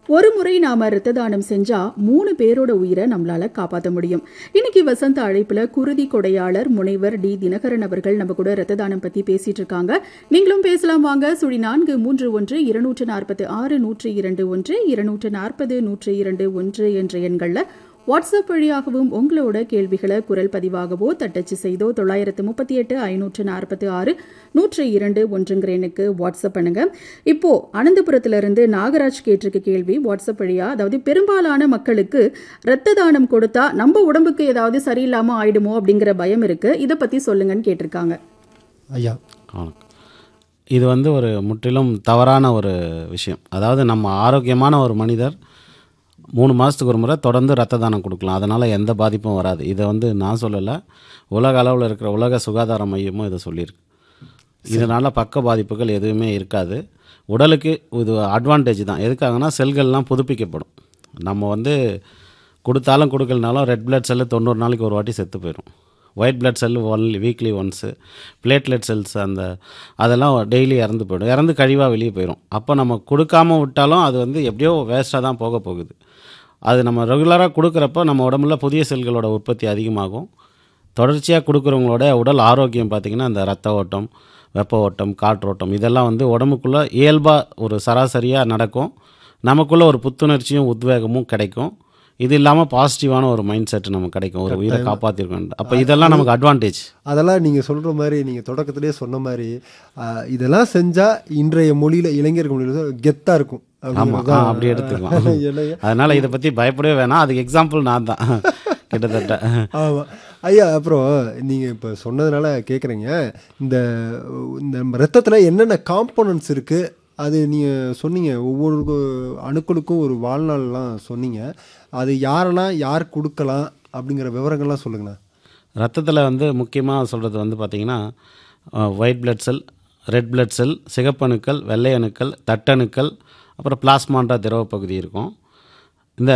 ஒரு முறை நாம ரத்த தானம் செஞ்சா மூணு பேரோட உயிரை நம்மளால காப்பாற்ற முடியும் இன்னைக்கு வசந்த அழைப்புல குருதி கொடையாளர் முனைவர் டி தினகரன் அவர்கள் நம்ம கூட ரத்த தானம் பத்தி பேசிட்டு இருக்காங்க நீங்களும் பேசலாம் வாங்க சுழி நான்கு மூன்று ஒன்று இருநூற்று நாற்பது ஆறு நூற்று இரண்டு ஒன்று இருநூற்று நாற்பது நூற்று இரண்டு ஒன்று என்ற எண்கள்ல வாட்ஸ்அப் வழியாகவும் உங்களோட கேள்விகளை குரல் பதிவாகவோ தட்டச்சு செய்தோ தொள்ளாயிரத்து முப்பத்தி எட்டு ஐநூற்று நாற்பத்தி ஆறு நூற்று இரண்டு ஒன்றுங்கிற எண்ணுக்கு வாட்ஸ்அப் பண்ணுங்க இப்போ அனந்தபுரத்துல இருந்து நாகராஜ் கேட்டிருக்க கேள்வி வாட்ஸ்அப் வழியா அதாவது பெரும்பாலான மக்களுக்கு ரத்த தானம் கொடுத்தா நம்ம உடம்புக்கு ஏதாவது சரியில்லாம ஆயிடுமோ அப்படிங்கிற பயம் இருக்கு இதை பத்தி சொல்லுங்கன்னு கேட்டிருக்காங்க ஐயா வணக்கம் இது வந்து ஒரு முற்றிலும் தவறான ஒரு விஷயம் அதாவது நம்ம ஆரோக்கியமான ஒரு மனிதர் மூணு மாதத்துக்கு ஒரு முறை தொடர்ந்து ரத்த தானம் கொடுக்கலாம் அதனால் எந்த பாதிப்பும் வராது இதை வந்து நான் சொல்லலை உலக அளவில் இருக்கிற உலக சுகாதார மையமும் இதை சொல்லியிருக்கு இதனால் பக்க பாதிப்புகள் எதுவுமே இருக்காது உடலுக்கு இது அட்வான்டேஜ் தான் எதுக்காகனா செல்கள்லாம் புதுப்பிக்கப்படும் நம்ம வந்து கொடுத்தாலும் கொடுக்கலனாலும் ரெட் பிளட் செல்லு தொண்ணூறு நாளைக்கு ஒரு வாட்டி செத்து போயிடும் white blood cell only weekly once platelet cells அந்த அதெல்லாம் டெய்லி இறந்து போயிடும் இறந்து கழிவாக வெளியே போயிடும் அப்போ நம்ம கொடுக்காம விட்டாலும் அது வந்து எப்படியோ வேஸ்ட்டாக தான் போக போகுது அது நம்ம ரெகுலராக கொடுக்குறப்ப நம்ம உடம்புல புதிய செல்களோட உற்பத்தி அதிகமாகும் தொடர்ச்சியாக கொடுக்குறவங்களோட உடல் ஆரோக்கியம் பார்த்திங்கன்னா அந்த ரத்த ஓட்டம் வெப்ப ஓட்டம் காற்றோட்டம் இதெல்லாம் வந்து உடம்புக்குள்ளே இயல்பாக ஒரு சராசரியாக நடக்கும் நமக்குள்ளே ஒரு புத்துணர்ச்சியும் உத்வேகமும் கிடைக்கும் இது இல்லாமல் பாசிட்டிவான ஒரு மைண்ட் செட் நமக்கு கிடைக்கும் ஒரு உயிரை காப்பாற்றிருக்கோம் அப்போ இதெல்லாம் நமக்கு அட்வான்டேஜ் அதெல்லாம் நீங்கள் சொல்கிற மாதிரி நீங்கள் தொடக்கத்திலே சொன்ன மாதிரி ஆஹ், இதெல்லாம் செஞ்சால் இன்றைய மொழியில் இளைஞர்கள் மொழியில் கெத்தாக இருக்கும் ஆமாம் அப்படிங்கிறது அப்படி எடுத்துக்கலாம் என்னையா அதனால் இதை பற்றி பயப்படவே வேணாம் அதுக்கு எக்ஸாம்பிள் நான் தான் கிட்டத்தட்ட ஆமாம் ஐயா அப்புறம் நீங்கள் இப்போ சொன்னதுனால கேட்குறீங்க இந்த இந்த நம்ம ரத்தத்தில் என்னென்ன காம்போனன்ட்ஸ் இருக்குது அது நீங்கள் சொன்னீங்க ஒவ்வொரு அணுக்களுக்கும் ஒரு வாழ்நாள்லாம் சொன்னீங்க அது யாரெல்லாம் யார் கொடுக்கலாம் அப்படிங்கிற விவரங்கள்லாம் சொல்லுங்கண்ணா ரத்தத்தில் வந்து முக்கியமாக சொல்கிறது வந்து பார்த்திங்கன்னா white blood cell red blood cell சிகப்பணுக்கள் வெள்ளை அணுக்கள் தட்டணுக்கள் அப்புறம் பிளாஸ்மான்ற திரவ பகுதி இருக்கும் இந்த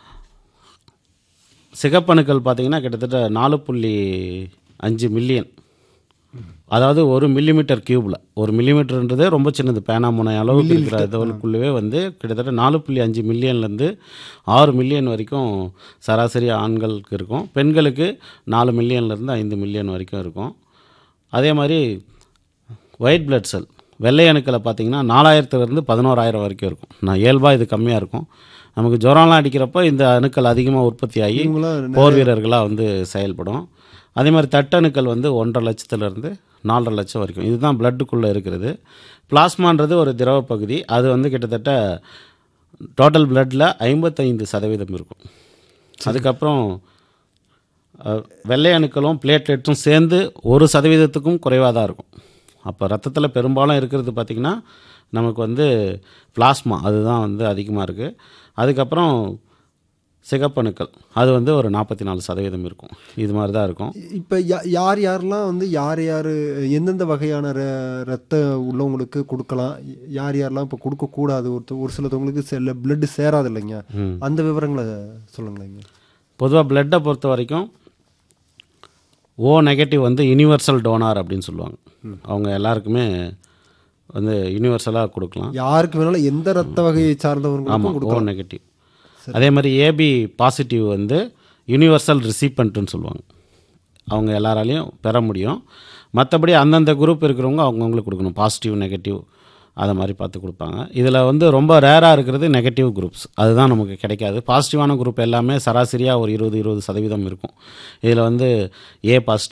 சிகப்பணுக்கள் பார்த்திங்கன்னா கிட்டத்தட்ட நாலு புள்ளி அஞ்சு மில்லியன் அதாவது ஒரு மில்லிமீட்டர் கியூபில் ஒரு மில்லிமீட்டர்ன்றதே ரொம்ப சின்னது பேனா முனை அளவுக்கு இருக்கிற இதுக்குள்ளவே வந்து கிட்டத்தட்ட நாலு புள்ளி அஞ்சு மில்லியன்லேருந்து ஆறு மில்லியன் வரைக்கும் சராசரி ஆண்களுக்கு இருக்கும் பெண்களுக்கு நாலு மில்லியன்லேருந்து ஐந்து மில்லியன் வரைக்கும் இருக்கும் அதே மாதிரி ஒயிட் பிளட் செல் வெள்ளை அணுக்களை பார்த்தீங்கன்னா நாலாயிரத்துலேருந்து பதினோராயிரம் வரைக்கும் இருக்கும் நான் இயல்பாக இது கம்மியாக இருக்கும் நமக்கு ஜுரம்லாம் அடிக்கிறப்போ இந்த அணுக்கள் அதிகமாக உற்பத்தி ஆகி இவங்களாம் போர் வீரர்களாக வந்து செயல்படும் அதே மாதிரி தட்டணுக்கள் வந்து ஒன்றரை லட்சத்துலேருந்து நாலரை லட்சம் வரைக்கும் இதுதான் பிளட்டுக்குள்ளே இருக்கிறது பிளாஸ்மான்றது ஒரு திரவ பகுதி அது வந்து கிட்டத்தட்ட டோட்டல் பிளட்டில் ஐம்பத்தைந்து சதவீதம் இருக்கும் அதுக்கப்புறம் அஹ், வெள்ளை அணுக்களும் பிளேட்லெட்ஸும் சேர்ந்து ஒரு சதவீதத்துக்கும் குறைவாக தான் இருக்கும் அப்போ ரத்தத்தில் பெரும்பாலும் இருக்கிறது பார்த்திங்கன்னா நமக்கு வந்து பிளாஸ்மா அதுதான் வந்து அதிகமாக இருக்குது அதுக்கப்புறம் சிகப்பணுக்கள் அது வந்து ஒரு நாற்பத்தி நாலு சதவீதம் இருக்கும் இது மாதிரி தான் இருக்கும் இப்போ யார் யாரெல்லாம் வந்து யார் யார் எந்தெந்த வகையான ர ரத்த உள்ளவங்களுக்கு கொடுக்கலாம் யார் யாரெல்லாம் இப்போ கொடுக்கக்கூடாது ஒருத்த ஒரு சிலத்தவங்களுக்கு செல்ல பிளட்டு சேராது இல்லைங்க ம். அந்த விவரங்களை சொல்லுங்களேங்க பொதுவாக பிளட்டை பொறுத்த வரைக்கும் ஓ நெகட்டிவ் வந்து யுனிவர்சல் டோனார் அப்படின்னு சொல்லுவாங்க அவங்க எல்லாருக்குமே வந்து யூனிவர்சலாக கொடுக்கலாம் யாருக்கு வேணாலும் எந்த ரத்த வகையை சார்ந்தவங்களுக்கும் ஆமாம் ஓ கொடுக்கலாம் நெகட்டிவ் அதே மாதிரி ஏபி பாசிட்டிவ் வந்து யூனிவர்சல் ரிசிப்பன்ட்னு சொல்லுவாங்க அவங்க எல்லாராலையும் பெற முடியும் மற்றபடி அந்தந்த குரூப் இருக்கிறவங்க அவங்கவுங்களுக்கு கொடுக்கணும் பாசிட்டிவ் நெகட்டிவ் அதை மாதிரி பார்த்து கொடுப்பாங்க இதில் வந்து ரொம்ப ரேராக இருக்கிறது நெகட்டிவ் குரூப்ஸ் அதுதான் நமக்கு கிடைக்காது பாசிட்டிவான குரூப் எல்லாமே சராசரியாக ஒரு இருபது இருபது சதவீதம் இருக்கும் இதில் வந்து ஏ பாசிட்டிவ்